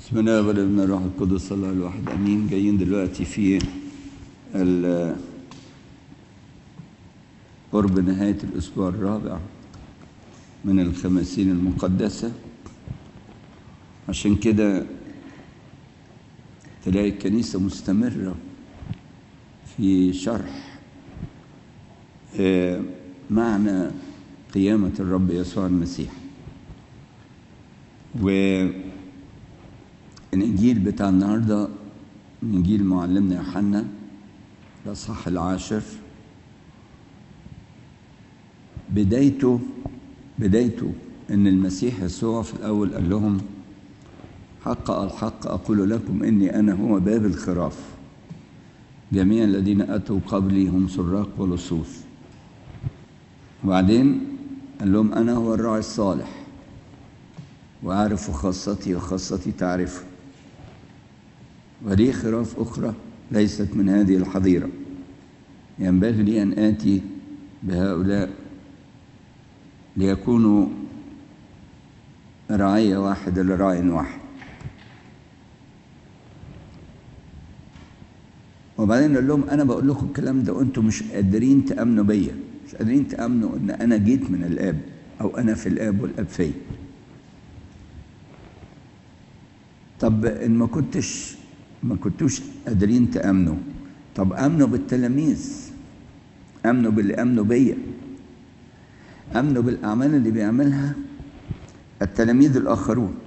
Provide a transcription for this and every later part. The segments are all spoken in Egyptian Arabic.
بسم الله والابن الروح القدس الله الواحد امين جايين دلوقتي في ال- قرب نهاية الأسبوع الرابع من الخمسين المقدسة عشان كده تلاقي الكنيسة مستمرة في شرح آه، معنى قيامة الرب يسوع المسيح والإنجيل بتاع النهاردة إنجيل معلمنا يوحنا الأصحاح العاشر بدايته بدايته ان المسيح يسوع في الاول قال لهم حق الحق اقول لكم اني انا هو باب الخراف جميع الذين اتوا قبلي هم سراق ولصوص وبعدين قال لهم انا هو الراعي الصالح واعرف خاصتي وخاصتي تعرفه ولي خراف اخرى ليست من هذه الحظيره ينبغي لي ان اتي بهؤلاء ليكونوا رعية واحدة لراع واحد وبعدين قال لهم أنا بقول لكم الكلام ده وأنتم مش قادرين تأمنوا بيا مش قادرين تأمنوا إن أنا جيت من الآب أو أنا في الآب والآب فيا طب إن ما كنتش ما كنتوش قادرين تأمنوا طب أمنوا بالتلاميذ أمنوا باللي أمنوا بيا أمنوا بالأعمال اللي بيعملها التلاميذ الآخرون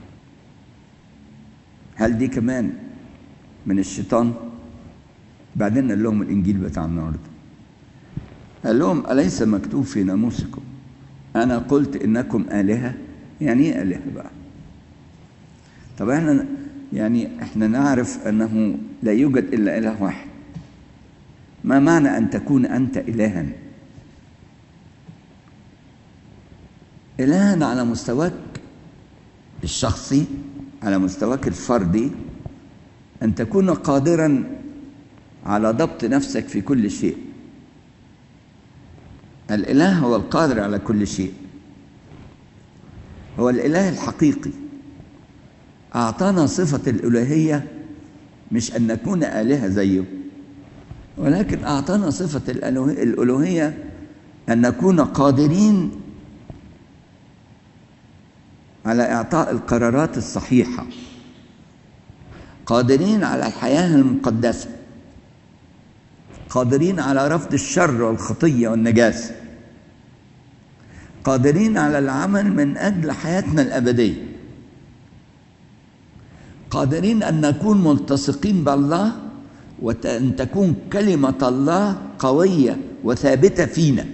هل دي كمان من الشيطان بعدين قال لهم الإنجيل بتاع النهاردة قال لهم أليس مكتوب في ناموسكم أنا قلت إنكم آلهة يعني إيه آلهة بقى طب إحنا يعني إحنا نعرف أنه لا يوجد إلا إله واحد ما معنى أن تكون أنت إلهًا إلها على مستواك الشخصي على مستواك الفردي أن تكون قادرا على ضبط نفسك في كل شيء الإله هو القادر على كل شيء هو الإله الحقيقي أعطانا صفة الإلهية مش أن نكون آلهة زيه ولكن أعطانا صفة الألوهية أن نكون قادرين على إعطاء القرارات الصحيحة قادرين على الحياة المقدسة قادرين على رفض الشر والخطية والنجاسة قادرين على العمل من أجل حياتنا الأبدية قادرين أن نكون ملتصقين بالله وأن تكون كلمة الله قوية وثابتة فينا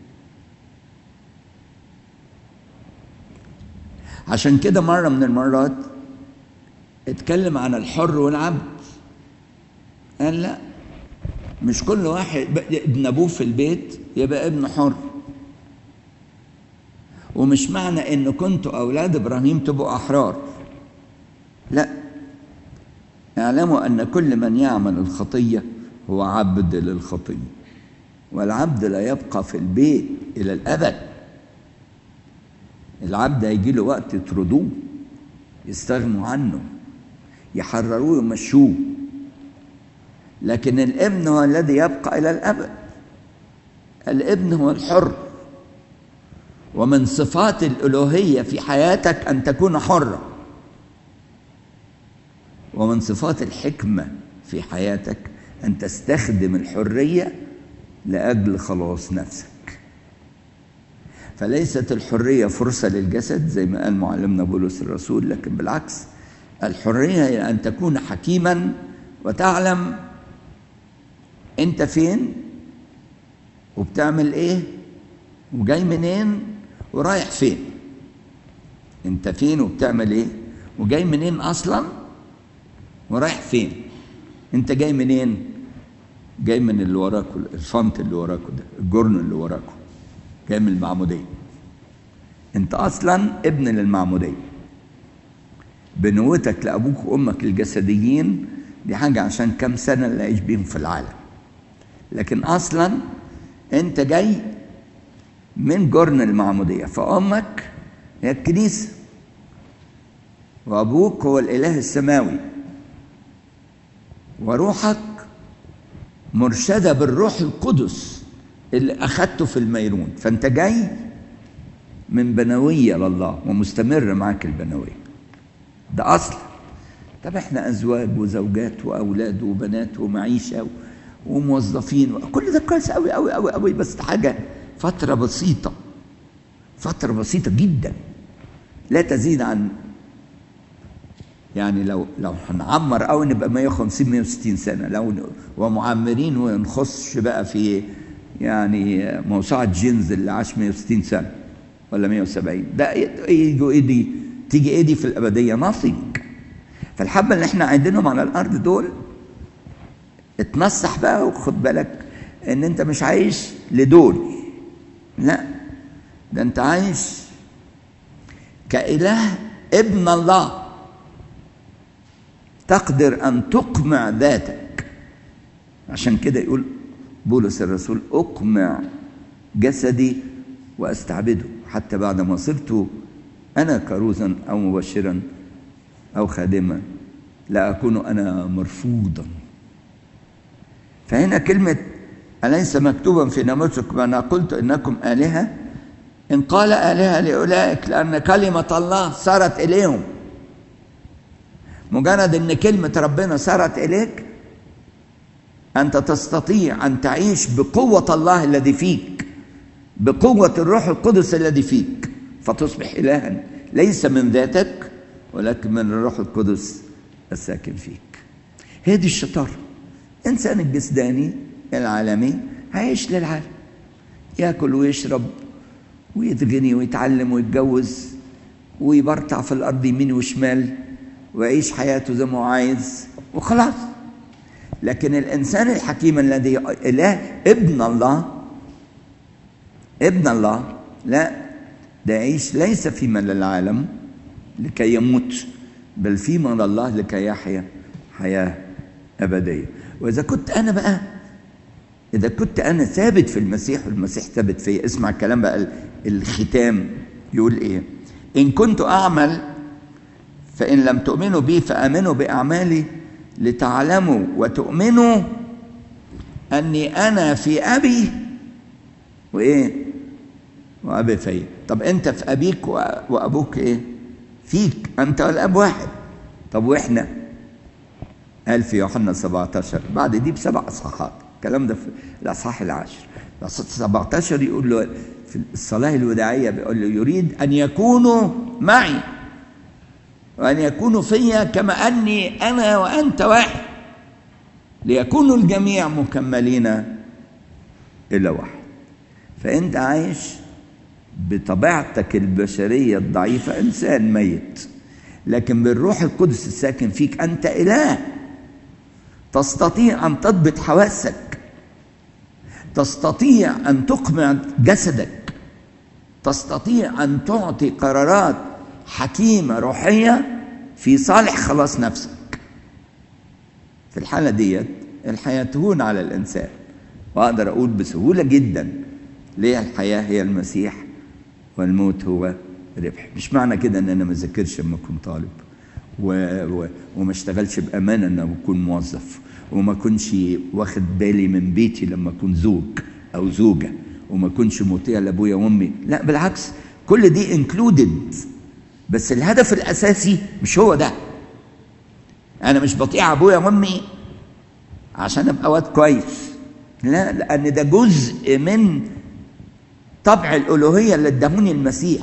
عشان كده مرة من المرات اتكلم عن الحر والعبد قال لا مش كل واحد ابن ابوه في البيت يبقى ابن حر ومش معنى ان كنتوا اولاد ابراهيم تبقوا احرار لا اعلموا ان كل من يعمل الخطيه هو عبد للخطيه والعبد لا يبقى في البيت الى الابد العبد هيجي له وقت يطردوه يستغنوا عنه يحرروه ويمشوه لكن الابن هو الذي يبقى الى الابد الابن هو الحر ومن صفات الالوهيه في حياتك ان تكون حرا ومن صفات الحكمه في حياتك ان تستخدم الحريه لاجل خلاص نفسك فليست الحرية فرصة للجسد زي ما قال معلمنا بولس الرسول لكن بالعكس الحرية هي أن تكون حكيما وتعلم أنت فين وبتعمل إيه وجاي منين ورايح فين أنت فين وبتعمل إيه وجاي منين أصلا ورايح فين أنت جاي منين جاي من اللي وراكوا الفنط اللي وراكوا ده الجرن اللي وراكوا جاي من المعمودية انت اصلا ابن للمعمودية بنوتك لابوك وامك الجسديين دي حاجة عشان كم سنة اللي عايش بيهم في العالم لكن اصلا انت جاي من جرن المعمودية فامك هي الكنيسة وأبوك هو الإله السماوي وروحك مرشدة بالروح القدس اللي أخدته في الميرون فأنت جاي من بنوية لله ومستمر معاك البنوية ده أصل طب احنا أزواج وزوجات وأولاد وبنات ومعيشة وموظفين كل ده كويس قوي قوي قوي قوي بس حاجة فترة بسيطة فترة بسيطة جدا لا تزيد عن يعني لو لو هنعمر قوي نبقى 150 160 سنه لو ومعمرين ونخش بقى في يعني موسوعه جينز اللي عاش 160 سنه ولا 170 ده يجوا ايه دي تيجي ايه دي في الابديه ناثينج فالحبه اللي احنا عايزينهم على الارض دول اتنصح بقى وخد بالك ان انت مش عايش لدول لا ده انت عايش كاله ابن الله تقدر ان تقمع ذاتك عشان كده يقول بولس الرسول اقمع جسدي واستعبده حتى بعد ما صرت انا كروزا او مبشرا او خادما لا اكون انا مرفوضا فهنا كلمه اليس مكتوبا في ناموسكم انا قلت انكم الهه ان قال الهه لاولئك لان كلمه الله صارت اليهم مجرد ان كلمه ربنا صارت اليك انت تستطيع ان تعيش بقوه الله الذي فيك بقوه الروح القدس الذي فيك فتصبح الها ليس من ذاتك ولكن من الروح القدس الساكن فيك هي دي الشطاره انسان الجسداني العالمي هيعيش للعالم ياكل ويشرب ويتغني ويتعلم ويتجوز ويبرطع في الارض يمين وشمال ويعيش حياته زي ما هو عايز وخلاص لكن الانسان الحكيم الذي اله ابن الله ابن الله لا ده يعيش ليس فيما للعالم لكي يموت بل فيما لله لكي يحيا حياه ابديه واذا كنت انا بقى اذا كنت انا ثابت في المسيح والمسيح ثابت فيا اسمع الكلام بقى الختام يقول ايه ان كنت اعمل فإن لم تؤمنوا بي فآمنوا بأعمالي لتعلموا وتؤمنوا أني أنا في أبي وإيه؟ وأبي فيا طب أنت في أبيك وأبوك إيه؟ فيك أنت والأب واحد طب وإحنا؟ قال في يوحنا 17 بعد دي بسبع أصحاحات الكلام ده في الأصحاح العاشر 17 يقول له في الصلاة الوداعية بيقول له يريد أن يكونوا معي وأن يكونوا فيا كما أني أنا وأنت واحد ليكونوا الجميع مكملين إلى واحد فأنت عايش بطبيعتك البشرية الضعيفة إنسان ميت لكن بالروح القدس الساكن فيك أنت إله تستطيع أن تضبط حواسك تستطيع أن تقمع جسدك تستطيع أن تعطي قرارات حكيمة روحية في صالح خلاص نفسك في الحالة ديت الحياة تهون على الإنسان وأقدر أقول بسهولة جدا ليه الحياة هي المسيح والموت هو ربح مش معنى كده ان انا ما ذاكرش لما اكون طالب و... و... وما اشتغلش بامانه ان اكون موظف وما اكونش واخد بالي من بيتي لما اكون زوج او زوجه وما اكونش مطيع لابويا وامي لا بالعكس كل دي انكلودد بس الهدف الاساسي مش هو ده انا مش بطيع ابويا وامي عشان ابقى واد كويس لا لان ده جزء من طبع الالوهيه اللي اداهوني المسيح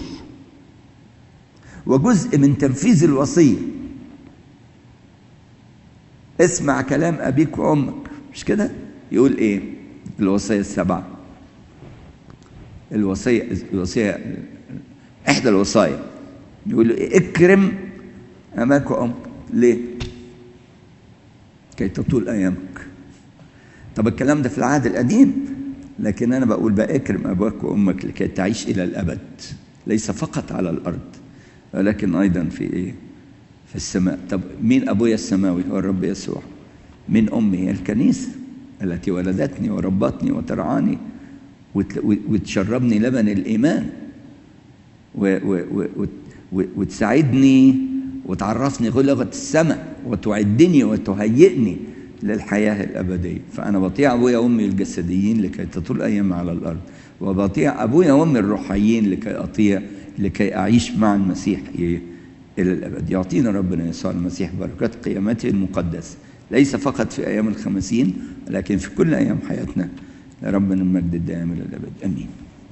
وجزء من تنفيذ الوصيه اسمع كلام ابيك وامك مش كده يقول ايه الوصيه السبعه الوصيه الوصيه احدى الوصايا يقول إيه؟ اكرم اباك وامك ليه كي تطول ايامك طب الكلام ده في العهد القديم لكن انا بقول بقى اكرم اباك وامك لكي تعيش الى الابد ليس فقط على الارض ولكن ايضا في ايه في السماء طب مين ابويا السماوي هو الرب يسوع مين امي هي الكنيسه التي ولدتني وربتني وترعاني وتشربني لبن الايمان و و و وتساعدني وتعرفني لغة السماء وتعدني وتهيئني للحياة الأبدية فأنا بطيع أبويا وأمي الجسديين لكي تطول أيام على الأرض وبطيع أبويا وأمي الروحيين لكي أطيع لكي أعيش مع المسيح إيه إلى الأبد يعطينا ربنا يسوع المسيح بركات قيامته المقدس ليس فقط في أيام الخمسين لكن في كل أيام حياتنا ربنا المجد الدائم إلى الأبد أمين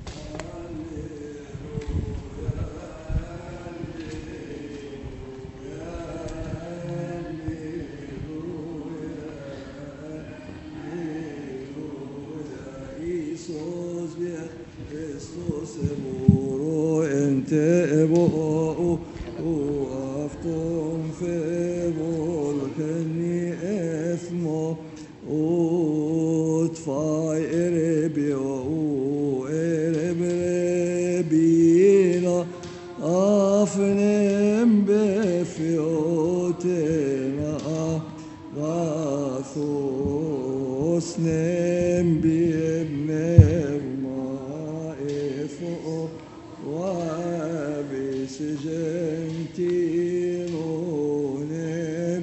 Isus vet, Kristus är vår och inte är vår och afton för volken i efmo och tvaj är rebi och är rebina afnem befiotina Vathos nem bibnem maifo وابس جنتينونم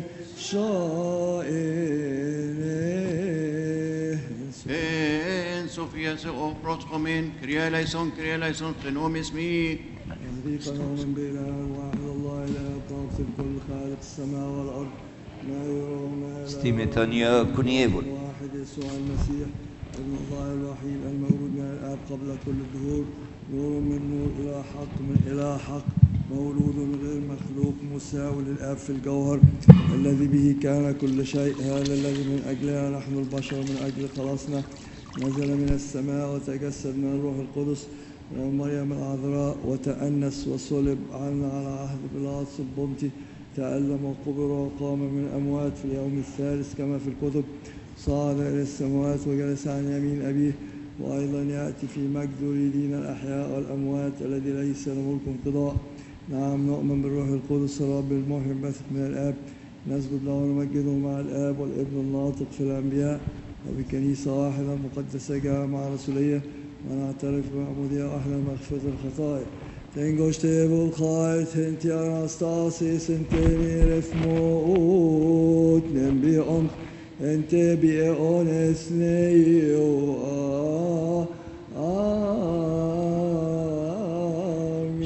شائنه En Sofia se oproskomin, Kyrie eleison, Kyrie eleison, plenum اسمي يهديك نؤمن بإله واحد الله إله الطاقة الكل خالق السماء والأرض ما يرى وما لا يرى. ستيمتانيا كونيفول واحد يسوع المسيح ابن الله الوحيد المولود من الآب قبل كل الدهور نور من نور إلى حق من إلى حق مولود غير مخلوق مساوي للآب في الجوهر الذي به كان كل شيء هذا الذي من أجلنا نحن البشر من أجل خلاصنا نزل من السماء وتجسد من الروح القدس من مريم العذراء وتأنس وصلب عنا على عهد بيلاطس البنطي تألم وقبر وقام من الأموات في اليوم الثالث كما في الكتب صعد إلى السماوات وجلس عن يمين أبيه وأيضا يأتي في مجد يريدين الأحياء والأموات الذي ليس له ملك انقضاء نعم نؤمن بالروح القدس الرب المحيي الباثق من الآب نسجد له ونمجده مع الآب والابن الناطق في الأنبياء وبكنيسة واحدة مقدسة جامعة رسولية ونعترف بمعمودية واحدة مغفرة الخطايا Tengosh tevul chai, tenti anastasis, ente miref moot, nem bi on, ente bi eones neio, amen.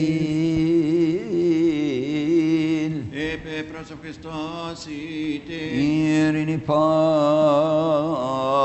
شليل Epe pros of Christos ite, إيريني با